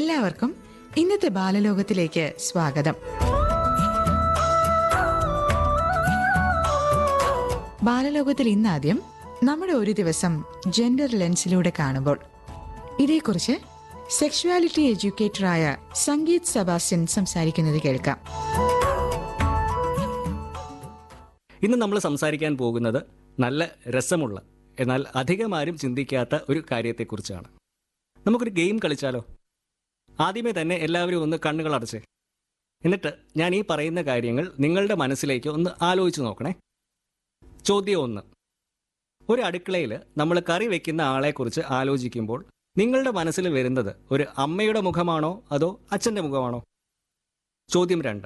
എല്ലാവർക്കും ഇന്നത്തെ ബാലലോകത്തിലേക്ക് സ്വാഗതം ബാലലോകത്തിൽ ഇന്നാദ്യം നമ്മുടെ ഒരു ദിവസം ജെൻഡർ ലെൻസിലൂടെ കാണുമ്പോൾ ഇതേക്കുറിച്ച് സെക്ഷുവാലിറ്റി എഡ്യൂക്കേറ്ററായ സംഗീത് സെബാസ്റ്റ്യൻ സംസാരിക്കുന്നത് കേൾക്കാം ഇന്ന് നമ്മൾ സംസാരിക്കാൻ പോകുന്നത് നല്ല രസമുള്ള എന്നാൽ അധികമാരും ചിന്തിക്കാത്ത ഒരു കാര്യത്തെക്കുറിച്ചാണ് നമുക്കൊരു ഗെയിം കളിച്ചാലോ ആദ്യമേ തന്നെ എല്ലാവരും ഒന്ന് കണ്ണുകൾ അടച്ചേ എന്നിട്ട് ഞാൻ ഈ പറയുന്ന കാര്യങ്ങൾ നിങ്ങളുടെ മനസ്സിലേക്ക് ഒന്ന് ആലോചിച്ച് നോക്കണേ ചോദ്യം ഒന്ന് ഒരു അടുക്കളയിൽ നമ്മൾ കറി വെക്കുന്ന ആളെക്കുറിച്ച് ആലോചിക്കുമ്പോൾ നിങ്ങളുടെ മനസ്സിൽ വരുന്നത് ഒരു അമ്മയുടെ മുഖമാണോ അതോ അച്ഛൻ്റെ മുഖമാണോ ചോദ്യം രണ്ട്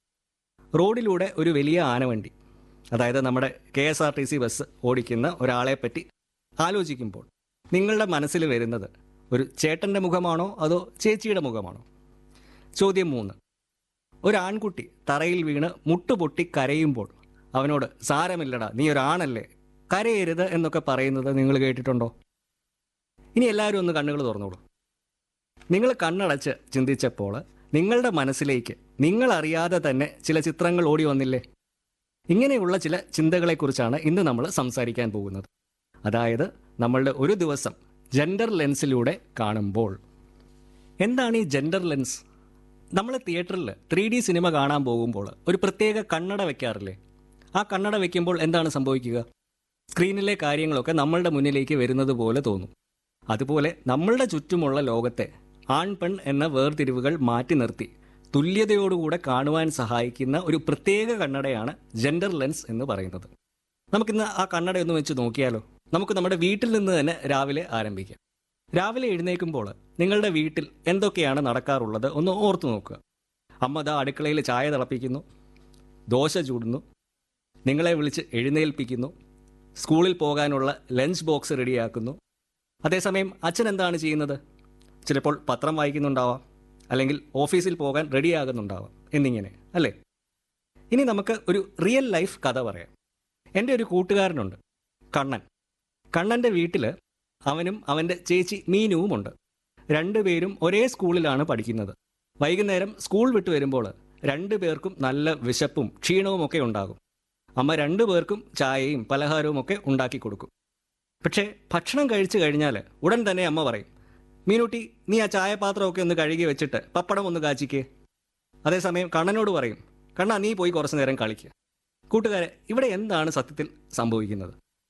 റോഡിലൂടെ ഒരു വലിയ ആനവണ്ടി അതായത് നമ്മുടെ K S R T C bus ഓടിക്കുന്ന ഒരാളെ പറ്റി ആലോചിക്കുമ്പോൾ നിങ്ങളുടെ മനസ്സിൽ വരുന്നത് ഒരു ചേട്ടൻ്റെ മുഖമാണോ അതോ ചേച്ചിയുടെ മുഖമാണോ ചോദ്യം മൂന്ന് ഒരു ആൺകുട്ടി തറയിൽ വീണ് മുട്ടുപൊട്ടി കരയുമ്പോൾ അവനോട് സാരമില്ലടാ നീ ഒരാണല്ലേ കരയരുത് എന്നൊക്കെ പറയുന്നത് നിങ്ങൾ കേട്ടിട്ടുണ്ടോ ഇനി എല്ലാവരും ഒന്ന് കണ്ണുകൾ തുറന്നോളൂ നിങ്ങൾ കണ്ണടച്ച് ചിന്തിച്ചപ്പോൾ നിങ്ങളുടെ മനസ്സിലേക്ക് നിങ്ങൾ അറിയാതെ തന്നെ ചില ചിത്രങ്ങൾ ഓടി വന്നില്ലേ ഇങ്ങനെയുള്ള ചില ചിന്തകളെക്കുറിച്ചാണ് ഇന്ന് നമ്മൾ സംസാരിക്കാൻ പോകുന്നത് അതായത് നമ്മളുടെ ഒരു ദിവസം ജെൻഡർ ലെൻസിലൂടെ കാണുമ്പോൾ എന്താണ് ഈ ജെൻഡർ ലെൻസ് നമ്മൾ തിയേറ്ററിൽ ത്രീ ഡി സിനിമ കാണാൻ പോകുമ്പോൾ ഒരു പ്രത്യേക കണ്ണട വെക്കാറില്ലേ ആ കണ്ണട വെക്കുമ്പോൾ എന്താണ് സംഭവിക്കുക സ്ക്രീനിലെ കാര്യങ്ങളൊക്കെ നമ്മളുടെ മുന്നിലേക്ക് വരുന്നത് പോലെ തോന്നും അതുപോലെ നമ്മളുടെ ചുറ്റുമുള്ള ലോകത്തെ ആൺ പെൺ എന്ന വേർതിരിവുകൾ മാറ്റി നിർത്തി തുല്യതയോടുകൂടെ കാണുവാൻ സഹായിക്കുന്ന ഒരു പ്രത്യേക കണ്ണടയാണ് ജെൻഡർ ലെൻസ് എന്ന് പറയുന്നത് നമുക്കിന്ന് ആ കണ്ണട ഒന്ന് വെച്ച് നോക്കിയാലോ നമുക്ക് നമ്മുടെ വീട്ടിൽ നിന്ന് തന്നെ രാവിലെ ആരംഭിക്കാം രാവിലെ എഴുന്നേൽക്കുമ്പോൾ നിങ്ങളുടെ വീട്ടിൽ എന്തൊക്കെയാണ് നടക്കാറുള്ളത് ഒന്ന് ഓർത്തു നോക്കുക അമ്മ ദാ അടുക്കളയിൽ ചായ തിളപ്പിക്കുന്നു ദോശ ചൂടുന്നു നിങ്ങളെ വിളിച്ച് എഴുന്നേൽപ്പിക്കുന്നു സ്കൂളിൽ പോകാനുള്ള ലഞ്ച് ബോക്സ് റെഡിയാക്കുന്നു അതേസമയം അച്ഛൻ എന്താണ് ചെയ്യുന്നത് ചിലപ്പോൾ പത്രം വായിക്കുന്നുണ്ടാവാം അല്ലെങ്കിൽ ഓഫീസിൽ പോകാൻ റെഡിയാകുന്നുണ്ടാവാം എന്നിങ്ങനെ അല്ലേ ഇനി നമുക്ക് ഒരു റിയൽ ലൈഫ് കഥ പറയാം എൻ്റെ ഒരു കൂട്ടുകാരനുണ്ട് കണ്ണൻ കണ്ണൻ്റെ വീട്ടിൽ അവനും അവൻ്റെ ചേച്ചി മീനുവുമുണ്ട് രണ്ടുപേരും ഒരേ സ്കൂളിലാണ് പഠിക്കുന്നത് വൈകുന്നേരം സ്കൂൾ വിട്ട് വരുമ്പോൾ രണ്ടു പേർക്കും നല്ല വിശപ്പും ക്ഷീണവും ഒക്കെ ഉണ്ടാകും അമ്മ രണ്ടു പേർക്കും ചായയും പലഹാരവും ഒക്കെ ഉണ്ടാക്കി കൊടുക്കും പക്ഷേ ഭക്ഷണം കഴിച്ചു കഴിഞ്ഞാൽ ഉടൻ തന്നെ അമ്മ പറയും മീനുട്ടി നീ ആ ചായപാത്രമൊക്കെ ഒന്ന് കഴുകി വെച്ചിട്ട് പപ്പടം ഒന്ന് കാച്ചിക്കേ അതേസമയം കണ്ണനോട് പറയും കണ്ണ നീ പോയി കുറച്ചു നേരം കളിക്കുക കൂട്ടുകാരെ ഇവിടെ എന്താണ് സത്യത്തിൽ സംഭവിക്കുന്നത്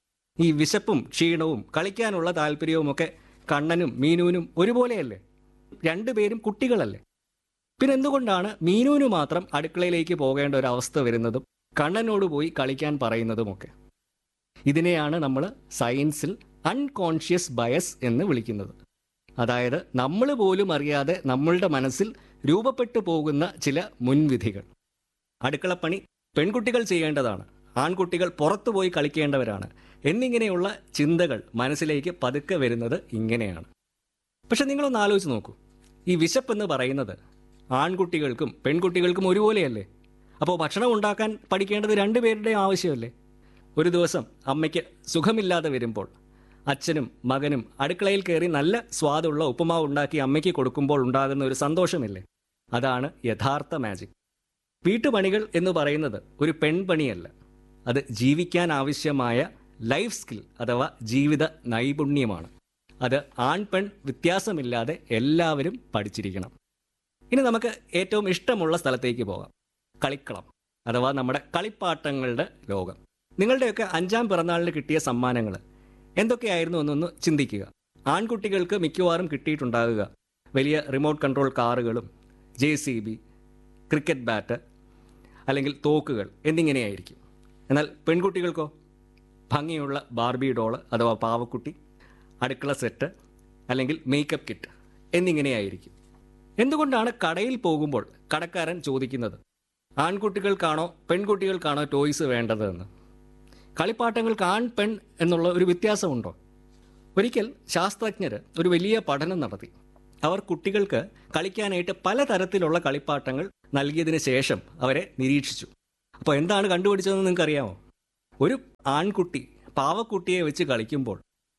ഈ വിശപ്പും ക്ഷീണവും കളിക്കാനുള്ള താല്പര്യവുമൊക്കെ കണ്ണനും മീനുവിനും ഒരുപോലെയല്ലേ രണ്ടുപേരും കുട്ടികളല്ലേ പിന്നെ എന്തുകൊണ്ടാണ് മീനുവിന് മാത്രം അടുക്കളയിലേക്ക് പോകേണ്ട ഒരു അവസ്ഥ വരുന്നതും കണ്ണനോട് പോയി കളിക്കാൻ പറയുന്നതുമൊക്കെ ഇതിനെയാണ് നമ്മൾ സയൻസിൽ അൺകോൺഷ്യസ് ബയസ് എന്ന് വിളിക്കുന്നത് അതായത് നമ്മൾ പോലും അറിയാതെ നമ്മളുടെ മനസ്സിൽ രൂപപ്പെട്ടു പോകുന്ന ചില മുൻവിധികൾ അടുക്കളപ്പണി പെൺകുട്ടികൾ ചെയ്യേണ്ടതാണ് ആൺകുട്ടികൾ പുറത്തു പോയി കളിക്കേണ്ടവരാണ് എന്നിങ്ങനെയുള്ള ചിന്തകൾ മനസ്സിലേക്ക് പതുക്കെ വരുന്നത് ഇങ്ങനെയാണ് പക്ഷെ നിങ്ങളൊന്ന് ആലോചിച്ച് നോക്കൂ ഈ വിശപ്പെന്ന് പറയുന്നത് ആൺകുട്ടികൾക്കും പെൺകുട്ടികൾക്കും ഒരുപോലെയല്ലേ അപ്പോൾ ഭക്ഷണം ഉണ്ടാക്കാൻ പഠിക്കേണ്ടത് രണ്ടുപേരുടെയും ആവശ്യമല്ലേ ഒരു ദിവസം അമ്മയ്ക്ക് സുഖമില്ലാതെ വരുമ്പോൾ അച്ഛനും മകനും അടുക്കളയിൽ കയറി നല്ല സ്വാദുള്ള ഉപ്പുമാവ് ഉണ്ടാക്കി അമ്മയ്ക്ക് കൊടുക്കുമ്പോൾ ഉണ്ടാകുന്ന ഒരു സന്തോഷമില്ലേ അതാണ് യഥാർത്ഥ മാജിക് വീട്ടുപണികൾ എന്ന് പറയുന്നത് ഒരു പെൺപണിയല്ല അത് ജീവിക്കാൻ ആവശ്യമായ ലൈഫ് സ്കിൽ അഥവാ ജീവിത നൈപുണ്യമാണ് അത് ആൺ പെൺ വ്യത്യാസമില്ലാതെ എല്ലാവരും പഠിച്ചിരിക്കണം ഇനി നമുക്ക് ഏറ്റവും ഇഷ്ടമുള്ള സ്ഥലത്തേക്ക് പോകാം കളിക്കളം അഥവാ നമ്മുടെ കളിപ്പാട്ടങ്ങളുടെ ലോകം നിങ്ങളുടെയൊക്കെ അഞ്ചാം പിറന്നാളിന് കിട്ടിയ സമ്മാനങ്ങൾ എന്തൊക്കെയായിരുന്നു എന്നൊന്ന് ചിന്തിക്കുക ആൺകുട്ടികൾക്ക് മിക്കവാറും കിട്ടിയിട്ടുണ്ടാകുക വലിയ റിമോട്ട് കൺട്രോൾ കാറുകളും J C B cricket bat അല്ലെങ്കിൽ തോക്കുകൾ എന്നിങ്ങനെയായിരിക്കും എന്നാൽ പെൺകുട്ടികൾക്കോ ഭംഗിയുള്ള ബാർബി ഡോള് അഥവാ പാവക്കുട്ടി അടുക്കള സെറ്റ് അല്ലെങ്കിൽ മേക്കപ്പ് കിറ്റ് എന്നിങ്ങനെയായിരിക്കും എന്തുകൊണ്ടാണ് കടയിൽ പോകുമ്പോൾ കടക്കാരൻ ചോദിക്കുന്നത് ആൺകുട്ടികൾക്കാണോ പെൺകുട്ടികൾക്കാണോ ടോയ്സ് വേണ്ടതെന്ന് കളിപ്പാട്ടങ്ങൾക്ക് ആൺ പെൺ എന്നുള്ള ഒരു വ്യത്യാസമുണ്ടോ ഒരിക്കൽ ശാസ്ത്രജ്ഞർ ഒരു വലിയ പഠനം നടത്തി അവർ കുട്ടികൾക്ക് കളിക്കാനായിട്ട് പലതരത്തിലുള്ള കളിപ്പാട്ടങ്ങൾ നൽകിയതിന് ശേഷം അവരെ നിരീക്ഷിച്ചു അപ്പോൾ എന്താണ് കണ്ടുപിടിച്ചതെന്ന് നിങ്ങൾക്ക് അറിയാമോ ഒരു ആൺകുട്ടി പാവക്കുട്ടിയെ വെച്ച് കളിക്കുമ്പോൾ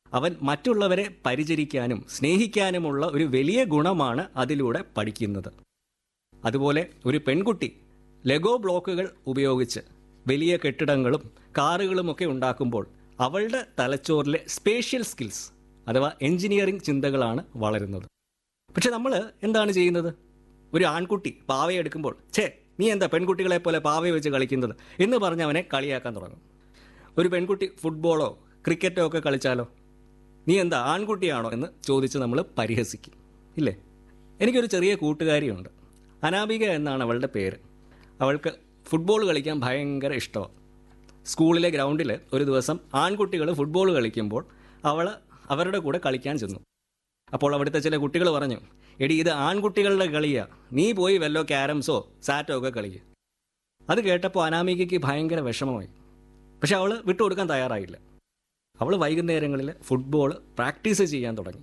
അവൻ മറ്റുള്ളവരെ പരിചരിക്കാനും സ്നേഹിക്കാനുമുള്ള ഒരു വലിയ ഗുണമാണ് അതിലൂടെ പഠിക്കുന്നത് അതുപോലെ ഒരു പെൺകുട്ടി ലെഗോ ബ്ലോക്കുകൾ ഉപയോഗിച്ച് വലിയ കെട്ടിടങ്ങളും കാറുകളുമൊക്കെ ഉണ്ടാക്കുമ്പോൾ അവളുടെ തലച്ചോറിലെ സ്പേഷ്യൽ സ്കിൽസ് അഥവാ എഞ്ചിനീയറിംഗ് ചിന്തകളാണ് വളരുന്നത് പക്ഷെ നമ്മൾ എന്താണ് ചെയ്യുന്നത് ഒരു ആൺകുട്ടി പാവയെടുക്കുമ്പോൾ ഛേ നീ എന്താ പെൺകുട്ടികളെ പോലെ പാവയെ വെച്ച് കളിക്കുന്നത് എന്ന് പറഞ്ഞ് അവനെ കളിയാക്കാൻ തുടങ്ങും ഒരു പെൺകുട്ടി ഫുട്ബോളോ ക്രിക്കറ്റോ ഒക്കെ കളിച്ചാലോ നീ എന്താ ആൺകുട്ടിയാണോ എന്ന് ചോദിച്ച് നമ്മൾ പരിഹസിക്കും ഇല്ലേ എനിക്കൊരു ചെറിയ കൂട്ടുകാരിയുണ്ട് അനാമിക എന്നാണ് അവളുടെ പേര് അവൾക്ക് ഫുട്ബോൾ കളിക്കാൻ ഭയങ്കര ഇഷ്ടമാണ് സ്കൂളിലെ ഗ്രൗണ്ടിൽ ഒരു ദിവസം ആൺകുട്ടികൾ ഫുട്ബോൾ കളിക്കുമ്പോൾ അവൾ അവരുടെ കൂടെ കളിക്കാൻ ചെന്നു അപ്പോൾ അവിടുത്തെ ചില കുട്ടികൾ പറഞ്ഞു എടി ഇത് ആൺകുട്ടികളുടെ കളിയാ നീ പോയി വല്ലോ ക്യാരംസോ സാറ്റോ ഒക്കെ കളിക്കുക അത് കേട്ടപ്പോൾ അനാമികയ്ക്ക് ഭയങ്കര വിഷമമായി പക്ഷെ അവൾ വിട്ടുകൊടുക്കാൻ തയ്യാറായില്ല അവൾ വൈകുന്നേരങ്ങളിൽ ഫുട്ബോൾ പ്രാക്ടീസ് ചെയ്യാൻ തുടങ്ങി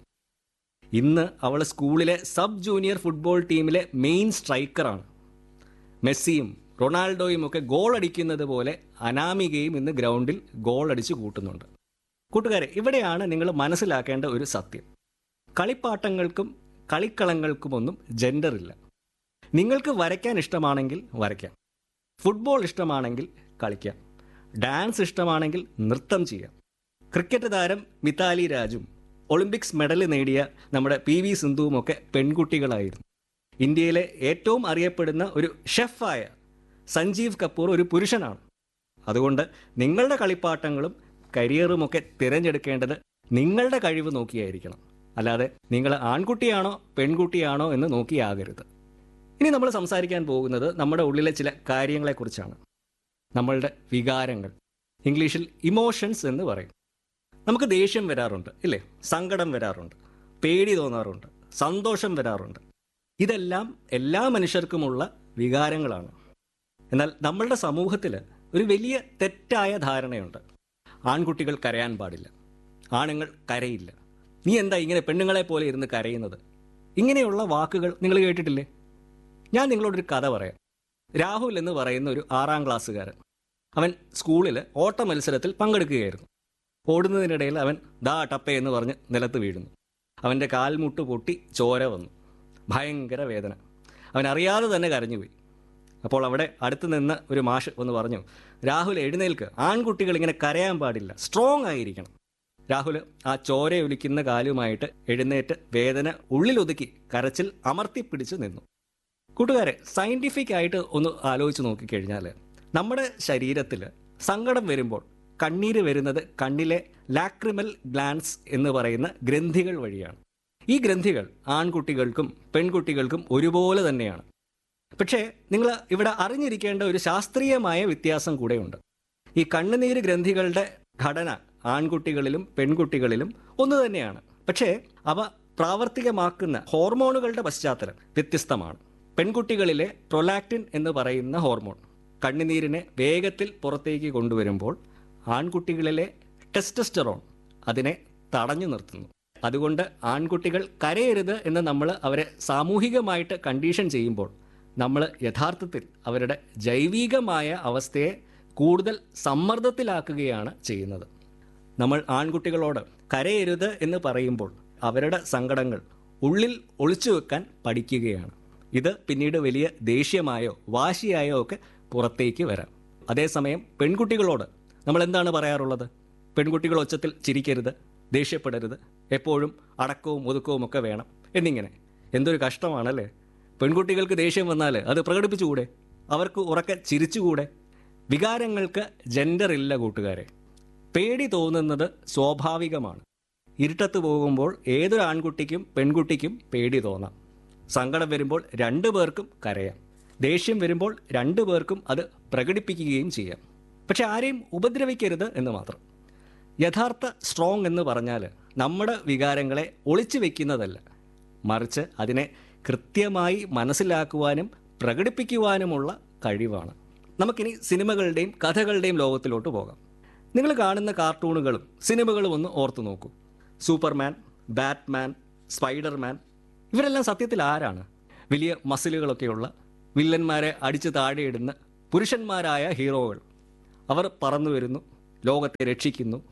ഇന്ന് അവൾ സ്കൂളിലെ സബ് ജൂനിയർ ഫുട്ബോൾ ടീമിലെ മെയിൻ സ്ട്രൈക്കറാണ് മെസ്സിയും റൊണാൾഡോയും ഒക്കെ ഗോൾ അടിക്കുന്നത് പോലെ അനാമികയും ഇന്ന് ഗ്രൗണ്ടിൽ ഗോൾ അടിച്ച് കൂട്ടുന്നുണ്ട് കൂട്ടുകാരെ ഇവിടെയാണ് നിങ്ങൾ മനസ്സിലാക്കേണ്ട ഒരു സത്യം കളിപ്പാട്ടങ്ങൾക്കും കളിക്കളങ്ങൾക്കുമൊന്നും ജെൻഡർ ഇല്ല നിങ്ങൾക്ക് വരയ്ക്കാൻ ഇഷ്ടമാണെങ്കിൽ വരയ്ക്കാം ഫുട്ബോൾ ഇഷ്ടമാണെങ്കിൽ കളിക്കാം ഡാൻസ് ഇഷ്ടമാണെങ്കിൽ നൃത്തം ചെയ്യാം ക്രിക്കറ്റ് താരം മിതാലി രാജും ഒളിമ്പിക്സ് മെഡൽ നേടിയ നമ്മുടെ പി വി സിന്ധുവുമൊക്കെ പെൺകുട്ടികളായിരുന്നു ഇന്ത്യയിലെ ഏറ്റവും അറിയപ്പെടുന്ന ഒരു ഷെഫായ സഞ്ജീവ് കപൂർ ഒരു പുരുഷനാണ് അതുകൊണ്ട് നിങ്ങളുടെ കളിപ്പാട്ടങ്ങളും കരിയറുമൊക്കെ തിരഞ്ഞെടുക്കേണ്ടത് നിങ്ങളുടെ കഴിവ് നോക്കിയായിരിക്കണം അല്ലാതെ നിങ്ങൾ ആൺകുട്ടിയാണോ പെൺകുട്ടിയാണോ എന്ന് നോക്കിയാകരുത് ഇനി നമ്മൾ സംസാരിക്കാൻ പോകുന്നത് നമ്മുടെ ഉള്ളിലെ ചില കാര്യങ്ങളെക്കുറിച്ചാണ് നമ്മളുടെ വികാരങ്ങൾ ഇംഗ്ലീഷിൽ ഇമോഷൻസ് എന്ന് പറയും നമുക്ക് ദേഷ്യം വരാറുണ്ട് ഇല്ലേ സങ്കടം വരാറുണ്ട് പേടി തോന്നാറുണ്ട് സന്തോഷം വരാറുണ്ട് ഇതെല്ലാം എല്ലാ മനുഷ്യർക്കുമുള്ള വികാരങ്ങളാണ് എന്നാൽ നമ്മളുടെ സമൂഹത്തിൽ ഒരു വലിയ തെറ്റായ ധാരണയുണ്ട് ആൺകുട്ടികൾ കരയാൻ പാടില്ല ആണുങ്ങൾ കരയില്ല നീ എന്താ ഇങ്ങനെ പെണ്ണുങ്ങളെ പോലെ ഇരുന്ന് കരയുന്നത് ഇങ്ങനെയുള്ള വാക്കുകൾ നിങ്ങൾ കേട്ടിട്ടില്ലേ ഞാൻ നിങ്ങളോടൊരു കഥ പറയാം രാഹുൽ എന്ന് പറയുന്ന ഒരു ആറാം ക്ലാസ്സുകാരൻ അവൻ സ്കൂളിൽ ഓട്ട മത്സരത്തിൽ പങ്കെടുക്കുകയായിരുന്നു ഓടുന്നതിനിടയിൽ അവൻ ദാ ടപ്പേ എന്ന് പറഞ്ഞ് നിലത്ത് വീഴുന്നു അവൻ്റെ കാൽമുട്ട് പൊട്ടി ചോര വന്നു ഭയങ്കര വേദന അവൻ അറിയാതെ തന്നെ കരഞ്ഞുപോയി അപ്പോൾ അവിടെ അടുത്ത് നിന്ന് ഒരു മാഷ് ഒന്ന് പറഞ്ഞു രാഹുൽ എഴുന്നേൽക്ക് ആൺകുട്ടികൾ ഇങ്ങനെ കരയാൻ പാടില്ല സ്ട്രോങ് ആയിരിക്കണം രാഹുൽ ആ ചോരയൊലിക്കുന്ന കാലുമായിട്ട് എഴുന്നേറ്റ് വേദന ഉള്ളിലൊതുക്കി കരച്ചിൽ അമർത്തിപ്പിടിച്ച് നിന്നു കൂട്ടുകാരെ സയൻറ്റിഫിക് ആയിട്ട് ഒന്ന് ആലോചിച്ച് നോക്കിക്കഴിഞ്ഞാൽ നമ്മുടെ ശരീരത്തിൽ സങ്കടം വരുമ്പോൾ കണ്ണീര് വരുന്നത് കണ്ണിലെ ലാക്രിമൽ ഗ്ലാൻസ് എന്ന് പറയുന്ന ഗ്രന്ഥികൾ വഴിയാണ് ഈ ഗ്രന്ഥികൾ ആൺകുട്ടികൾക്കും പെൺകുട്ടികൾക്കും ഒരുപോലെ തന്നെയാണ് പക്ഷേ നിങ്ങൾ ഇവിടെ അറിഞ്ഞിരിക്കേണ്ട ഒരു ശാസ്ത്രീയമായ വ്യത്യാസം കൂടെയുണ്ട് ഈ കണ്ണുനീര് ഗ്രന്ഥികളുടെ ഘടന ആൺകുട്ടികളിലും പെൺകുട്ടികളിലും ഒന്ന് തന്നെയാണ് പക്ഷേ അവ പ്രാവർത്തികമാക്കുന്ന ഹോർമോണുകളുടെ പശ്ചാത്തലം വ്യത്യസ്തമാണ് പെൺകുട്ടികളിലെ പ്രൊലാക്റ്റിൻ എന്ന് പറയുന്ന ഹോർമോൺ കണ്ണുനീരിനെ വേഗത്തിൽ പുറത്തേക്ക് കൊണ്ടുവരുമ്പോൾ ആൺകുട്ടികളിലെ ടെസ്റ്റസ്റ്ററോൺ അതിനെ തടഞ്ഞു നിർത്തുന്നു അതുകൊണ്ട് ആൺകുട്ടികൾ കരയരുത് എന്ന് നമ്മൾ അവരെ സാമൂഹികമായിട്ട് കണ്ടീഷൻ ചെയ്യുമ്പോൾ നമ്മൾ യഥാർത്ഥത്തിൽ അവരുടെ ജൈവികമായ അവസ്ഥയെ കൂടുതൽ സമ്മർദ്ദത്തിലാക്കുകയാണ് ചെയ്യുന്നത് നമ്മൾ ആൺകുട്ടികളോട് കരയരുത് എന്ന് പറയുമ്പോൾ അവരുടെ സങ്കടങ്ങൾ ഉള്ളിൽ ഒളിച്ചു വെക്കാൻ പഠിക്കുകയാണ് ഇത് പിന്നീട് വലിയ ദേഷ്യമായോ വാശിയായോ ഒക്കെ പുറത്തേക്ക് വരാം അതേസമയം പെൺകുട്ടികളോട് നമ്മൾ എന്താണ് പറയാറുള്ളത് പെൺകുട്ടികൾ ഒച്ചത്തിൽ ചിരിക്കരുത് ദേഷ്യപ്പെടരുത് എപ്പോഴും അടക്കവും ഒതുക്കവും ഒക്കെ വേണം എന്നിങ്ങനെ എന്തൊരു കഷ്ടമാണല്ലേ പെൺകുട്ടികൾക്ക് ദേഷ്യം വന്നാൽ അത് പ്രകടിപ്പിച്ചുകൂടെ അവർക്ക് ഉറക്കെ ചിരിച്ചുകൂടെ വികാരങ്ങൾക്ക് ജെൻഡർ ഇല്ല കൂട്ടുകാരെ പേടി തോന്നുന്നത് സ്വാഭാവികമാണ് ഇരുട്ടത്ത് പോകുമ്പോൾ ഏതൊരു ആൺകുട്ടിക്കും പെൺകുട്ടിക്കും പേടി തോന്നാം സങ്കടം വരുമ്പോൾ രണ്ടു പേർക്കും കരയാം ദേഷ്യം വരുമ്പോൾ രണ്ടു പേർക്കും അത് പ്രകടിപ്പിക്കുകയും ചെയ്യാം പക്ഷെ ആരെയും ഉപദ്രവിക്കരുത് എന്ന് മാത്രം യഥാർത്ഥ സ്ട്രോങ് എന്ന് പറഞ്ഞാൽ നമ്മുടെ വികാരങ്ങളെ ഒളിച്ചു വെക്കുന്നതല്ല മറിച്ച് അതിനെ കൃത്യമായി മനസ്സിലാക്കുവാനും പ്രകടിപ്പിക്കുവാനുമുള്ള കഴിവാണ് നമുക്കിനി സിനിമകളുടെയും കഥകളുടെയും ലോകത്തിലോട്ട് പോകാം നിങ്ങൾ കാണുന്ന കാർട്ടൂണുകളും സിനിമകളും ഒന്ന് ഓർത്തു നോക്കൂ സൂപ്പർമാൻ ബാറ്റ്മാൻ സ്പൈഡർമാൻ ഇവരെല്ലാം സത്യത്തിൽ ആരാണ് വലിയ മസിലുകളൊക്കെയുള്ള വില്ലന്മാരെ അടിച്ചു താഴെയിടുന്ന പുരുഷന്മാരായ ഹീറോകൾ അവർ പറന്നു വരുന്നു ലോകത്തെ രക്ഷിക്കുന്നു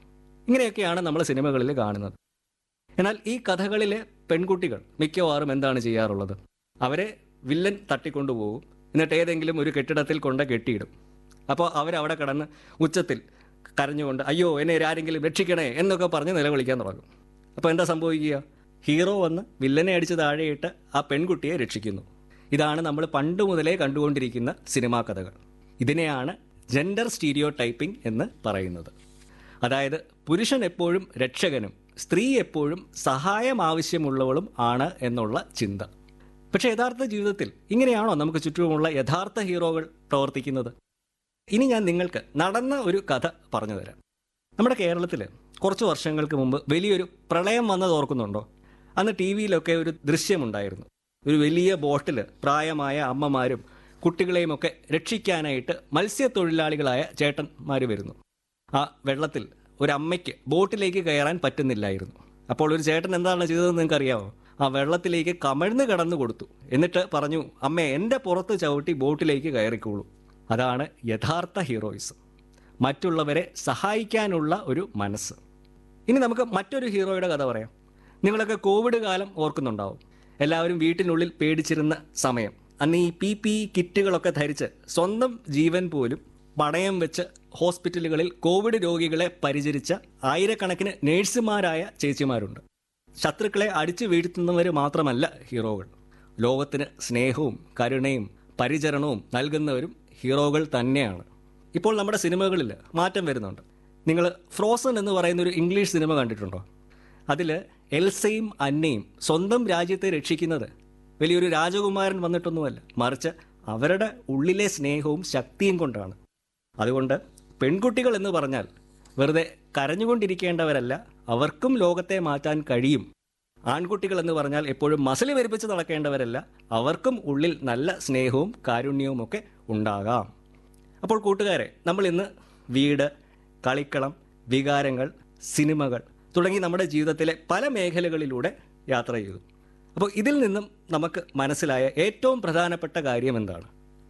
ഇങ്ങനെയൊക്കെയാണ് നമ്മൾ സിനിമകളിൽ കാണുന്നത് എന്നാൽ ഈ കഥകളിലെ പെൺകുട്ടികൾ മിക്കവാറും എന്താണ് ചെയ്യാറുള്ളത് അവരെ വില്ലൻ തട്ടിക്കൊണ്ടുപോകും എന്നിട്ട് ഏതെങ്കിലും ഒരു കെട്ടിടത്തിൽ കൊണ്ട് കെട്ടിയിടും അപ്പോൾ അവരവിടെ കിടന്ന് ഉച്ചത്തിൽ കരഞ്ഞുകൊണ്ട് അയ്യോ എന്നെ ആരെങ്കിലും രക്ഷിക്കണേ എന്നൊക്കെ പറഞ്ഞ് നിലവിളിക്കാൻ തുടങ്ങും അപ്പോൾ എന്താ സംഭവിക്കുക ഹീറോ വന്ന് വില്ലനെ അടിച്ച് താഴെയിട്ട് ആ പെൺകുട്ടിയെ രക്ഷിക്കുന്നു ഇതാണ് നമ്മൾ പണ്ട് മുതലേ കണ്ടുകൊണ്ടിരിക്കുന്ന സിനിമാ കഥകൾ ഇതിനെയാണ് ജെൻഡർ സ്റ്റീരിയോ ടൈപ്പിംഗ് എന്ന് പറയുന്നത് അതായത് പുരുഷൻ എപ്പോഴും രക്ഷകനും സ്ത്രീ എപ്പോഴും സഹായം ആവശ്യമുള്ളവളും ആണ് എന്നുള്ള ചിന്ത പക്ഷേ യഥാർത്ഥ ജീവിതത്തിൽ ഇങ്ങനെയാണോ നമുക്ക് ചുറ്റുമുള്ള യഥാർത്ഥ ഹീറോകൾ പ്രവർത്തിക്കുന്നത് ഇനി ഞാൻ നിങ്ങൾക്ക് നടന്ന ഒരു കഥ പറഞ്ഞു തരാം നമ്മുടെ കേരളത്തിൽ കുറച്ച് വർഷങ്ങൾക്ക് മുമ്പ് വലിയൊരു പ്രളയം വന്നത് ഓർക്കുന്നുണ്ടോ അന്ന് ടി വിയിലൊക്കെ ഒരു ദൃശ്യമുണ്ടായിരുന്നു ഒരു വലിയ ബോട്ടിൽ പ്രായമായ അമ്മമാരും കുട്ടികളെയുമൊക്കെ രക്ഷിക്കാനായിട്ട് മത്സ്യത്തൊഴിലാളികളായ ചേട്ടന്മാർ വരുന്നു ആ വെള്ളത്തിൽ ഒരു അമ്മയ്ക്ക് ബോട്ടിലേക്ക് കയറാൻ പറ്റുന്നില്ലായിരുന്നു അപ്പോൾ ഒരു ചേട്ടൻ എന്താണ് ചെയ്തതെന്ന് നിങ്ങൾക്ക് അറിയാമോ ആ വെള്ളത്തിലേക്ക് കമഴ്ന്ന് കടന്നു കൊടുത്തു എന്നിട്ട് പറഞ്ഞു അമ്മേ എൻ്റെ പുറത്ത് ചവിട്ടി ബോട്ടിലേക്ക് കയറിക്കോളൂ അതാണ് യഥാർത്ഥ ഹീറോയിസം മറ്റുള്ളവരെ സഹായിക്കാനുള്ള ഒരു മനസ്സ് ഇനി നമുക്ക് മറ്റൊരു ഹീറോയുടെ കഥ പറയാം നിങ്ങളൊക്കെ കോവിഡ് കാലം ഓർക്കുന്നുണ്ടാവും എല്ലാവരും വീട്ടിനുള്ളിൽ പേടിച്ചിരുന്ന സമയം അന്ന് ഈ പി പി കിറ്റുകളൊക്കെ ധരിച്ച് സ്വന്തം ജീവൻ പോലും പണയം വെച്ച് ഹോസ്പിറ്റലുകളിൽ കോവിഡ് രോഗികളെ പരിചരിച്ച ആയിരക്കണക്കിന് നേഴ്സുമാരായ ചേച്ചിമാരുണ്ട് ശത്രുക്കളെ അടിച്ചു വീഴ്ത്തുന്നവർ മാത്രമല്ല ഹീറോകൾ ലോകത്തിന് സ്നേഹവും കരുണയും പരിചരണവും നൽകുന്നവരും ഹീറോകൾ തന്നെയാണ് ഇപ്പോൾ നമ്മുടെ സിനിമകളിൽ മാറ്റം വരുന്നുണ്ട് നിങ്ങൾ ഫ്രോസൺ എന്ന് പറയുന്ന ഒരു ഇംഗ്ലീഷ് സിനിമ കണ്ടിട്ടുണ്ടോ അതിൽ എൽസയും അന്നയും സ്വന്തം രാജ്യത്തെ രക്ഷിക്കുന്നത് വലിയൊരു രാജകുമാരൻ വന്നിട്ടൊന്നുമല്ല മറിച്ച് അവരുടെ ഉള്ളിലെ സ്നേഹവും ശക്തിയും കൊണ്ടാണ് അതുകൊണ്ട് പെൺകുട്ടികൾ എന്ന് പറഞ്ഞാൽ വെറുതെ കരഞ്ഞുകൊണ്ടിരിക്കേണ്ടവരല്ല അവർക്കും ലോകത്തെ മാറ്റാൻ കഴിയും ആൺകുട്ടികൾ എന്ന് പറഞ്ഞാൽ എപ്പോഴും മസിലി വരിപ്പിച്ച് നടക്കേണ്ടവരല്ല അവർക്കും ഉള്ളിൽ നല്ല സ്നേഹവും കാരുണ്യവും ഒക്കെ ഉണ്ടാകാം അപ്പോൾ കൂട്ടുകാരെ നമ്മൾ ഇന്ന് വീട് കളിക്കളം വികാരങ്ങൾ സിനിമകൾ തുടങ്ങി നമ്മുടെ ജീവിതത്തിലെ പല മേഖലകളിലൂടെ യാത്ര ചെയ്തു അപ്പോൾ ഇതിൽ നിന്നും നമുക്ക് മനസ്സിലായ ഏറ്റവും പ്രധാനപ്പെട്ട കാര്യം എന്താണ്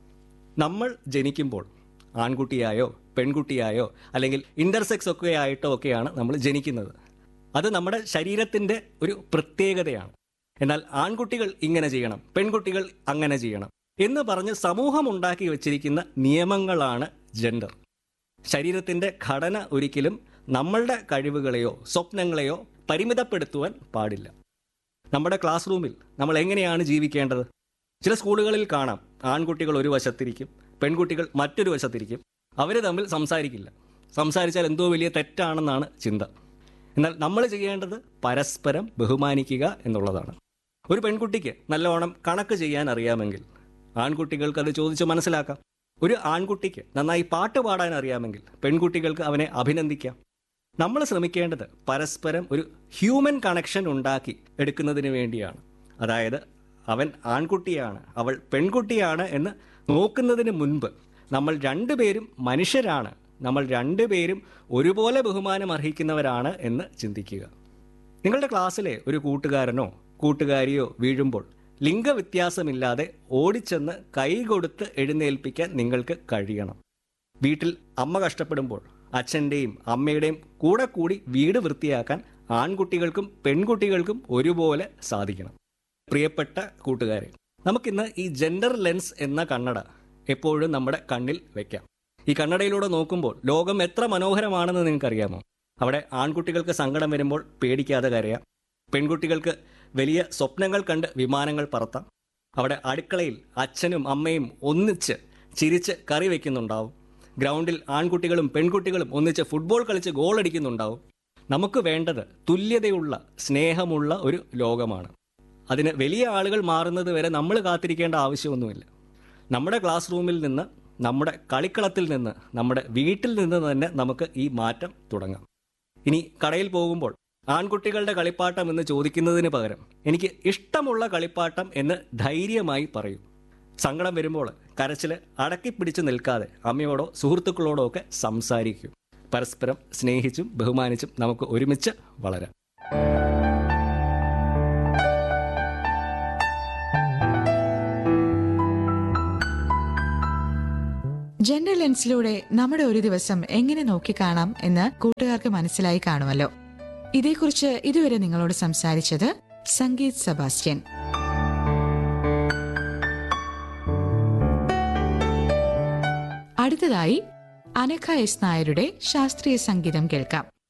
നമ്മൾ ജനിക്കുമ്പോൾ ആൺകുട്ടിയായോ പെൺകുട്ടിയായോ അല്ലെങ്കിൽ ഇന്റർസെക്സ് ഒക്കെ ആയിട്ടോ ഒക്കെയാണ് നമ്മൾ ജനിക്കുന്നത് അത് നമ്മുടെ ശരീരത്തിൻ്റെ ഒരു പ്രത്യേകതയാണ് എന്നാൽ ആൺകുട്ടികൾ ഇങ്ങനെ ചെയ്യണം പെൺകുട്ടികൾ അങ്ങനെ ചെയ്യണം എന്ന് പറഞ്ഞ് സമൂഹം ഉണ്ടാക്കി വച്ചിരിക്കുന്ന നിയമങ്ങളാണ് ജെൻഡർ ശരീരത്തിൻ്റെ ഘടന ഒരിക്കലും നമ്മളുടെ കഴിവുകളെയോ സ്വപ്നങ്ങളെയോ പരിമിതപ്പെടുത്തുവാൻ പാടില്ല നമ്മുടെ ക്ലാസ് റൂമിൽ നമ്മൾ എങ്ങനെയാണ് ജീവിക്കേണ്ടത് ചില സ്കൂളുകളിൽ കാണാം ആൺകുട്ടികൾ ഒരു വശത്തിരിക്കും പെൺകുട്ടികൾ മറ്റൊരു വശത്തിരിക്കും അവർ തമ്മിൽ സംസാരിക്കില്ല സംസാരിച്ചാൽ എന്തോ വലിയ തെറ്റാണെന്നാണ് ചിന്ത എന്നാൽ നമ്മൾ ചെയ്യേണ്ടത് പരസ്പരം ബഹുമാനിക്കുക എന്നുള്ളതാണ് ഒരു പെൺകുട്ടിക്ക് നല്ലവണ്ണം കണക്ക് ചെയ്യാൻ അറിയാമെങ്കിൽ ആൺകുട്ടികൾക്ക് അത് ചോദിച്ച് മനസ്സിലാക്കാം ഒരു ആൺകുട്ടിക്ക് നന്നായി പാട്ട് പാടാൻ അറിയാമെങ്കിൽ പെൺകുട്ടികൾക്ക് അവനെ അഭിനന്ദിക്കാം നമ്മൾ ശ്രമിക്കേണ്ടത് പരസ്പരം ഒരു ഹ്യൂമൻ കണക്ഷൻ ഉണ്ടാക്കി എടുക്കുന്നതിന് വേണ്ടിയാണ് അതായത് അവൻ ആൺകുട്ടിയാണ് അവൾ പെൺകുട്ടിയാണ് എന്ന് നോക്കുന്നതിന് മുൻപ് നമ്മൾ രണ്ടുപേരും മനുഷ്യരാണ് നമ്മൾ രണ്ടുപേരും ഒരുപോലെ ബഹുമാനം അർഹിക്കുന്നവരാണ് എന്ന് ചിന്തിക്കുക നിങ്ങളുടെ ക്ലാസ്സിലെ ഒരു കൂട്ടുകാരനോ കൂട്ടുകാരിയോ വീഴുമ്പോൾ ലിംഗവ്യത്യാസമില്ലാതെ ഓടിച്ചെന്ന് കൈ കൊടുത്ത് എഴുന്നേൽപ്പിക്കാൻ നിങ്ങൾക്ക് കഴിയണം വീട്ടിൽ അമ്മ കഷ്ടപ്പെടുമ്പോൾ അച്ഛൻ്റെയും അമ്മയുടെയും കൂടെ കൂടി വീട് വൃത്തിയാക്കാൻ ആൺകുട്ടികൾക്കും പെൺകുട്ടികൾക്കും ഒരുപോലെ സാധിക്കണം പ്രിയപ്പെട്ട കൂട്ടുകാരെ നമുക്കിന്ന് ഈ ജെൻഡർ ലെൻസ് എന്ന കണ്ണട എപ്പോഴും നമ്മുടെ കണ്ണിൽ വെക്കാം ഈ കണ്ണടയിലൂടെ നോക്കുമ്പോൾ ലോകം എത്ര മനോഹരമാണെന്ന് നിങ്ങൾക്കറിയാമോ അവിടെ ആൺകുട്ടികൾക്ക് സങ്കടം വരുമ്പോൾ പേടിക്കാതെ കരയാം പെൺകുട്ടികൾക്ക് വലിയ സ്വപ്നങ്ങൾ കണ്ട് വിമാനങ്ങൾ പറത്താം അവിടെ അടുക്കളയിൽ അച്ഛനും അമ്മയും ഒന്നിച്ച് ചിരിച്ച് കറി വയ്ക്കുന്നുണ്ടാവും ഗ്രൗണ്ടിൽ ആൺകുട്ടികളും പെൺകുട്ടികളും ഒന്നിച്ച് ഫുട്ബോൾ കളിച്ച് ഗോൾ അടിക്കുന്നുണ്ടാവും നമുക്ക് വേണ്ടത് തുല്യതയുള്ള സ്നേഹമുള്ള ഒരു ലോകമാണ് അതിന് വലിയ ആളുകൾ മാറുന്നത് വരെ നമ്മൾ കാത്തിരിക്കേണ്ട ആവശ്യമൊന്നുമില്ല നമ്മുടെ ക്ലാസ് റൂമിൽ നിന്ന് നമ്മുടെ കളിക്കളത്തിൽ നിന്ന് നമ്മുടെ വീട്ടിൽ നിന്ന് തന്നെ നമുക്ക് ഈ മാറ്റം തുടങ്ങാം ഇനി കടയിൽ പോകുമ്പോൾ ആൺകുട്ടികളുടെ കളിപ്പാട്ടം എന്ന് ചോദിക്കുന്നതിന് പകരം എനിക്ക് ഇഷ്ടമുള്ള കളിപ്പാട്ടം എന്ന് ധൈര്യമായി പറയൂ സങ്കടം വരുമ്പോൾ കരച്ചിൽ അടക്കിപ്പിടിച്ച് നിൽക്കാതെ അമ്മയോടോ സുഹൃത്തുക്കളോടോ ഒക്കെ സംസാരിക്കൂ പരസ്പരം സ്നേഹിച്ചും ബഹുമാനിച്ചും നമുക്ക് ഒരുമിച്ച് വളരാം ജെൻഡർ ലെൻസിലൂടെ നമ്മുടെ ഒരു ദിവസം എങ്ങനെ നോക്കിക്കാണാം എന്ന് കൂട്ടുകാർക്ക് മനസ്സിലായി കാണുമല്ലോ ഇതേക്കുറിച്ച് ഇതുവരെ നിങ്ങളോട് സംസാരിച്ചത് സംഗീത് സെബാസ്റ്റ്യൻ അടുത്തതായി അനഘ എസ് നായരുടെ ശാസ്ത്രീയ സംഗീതം കേൾക്കാം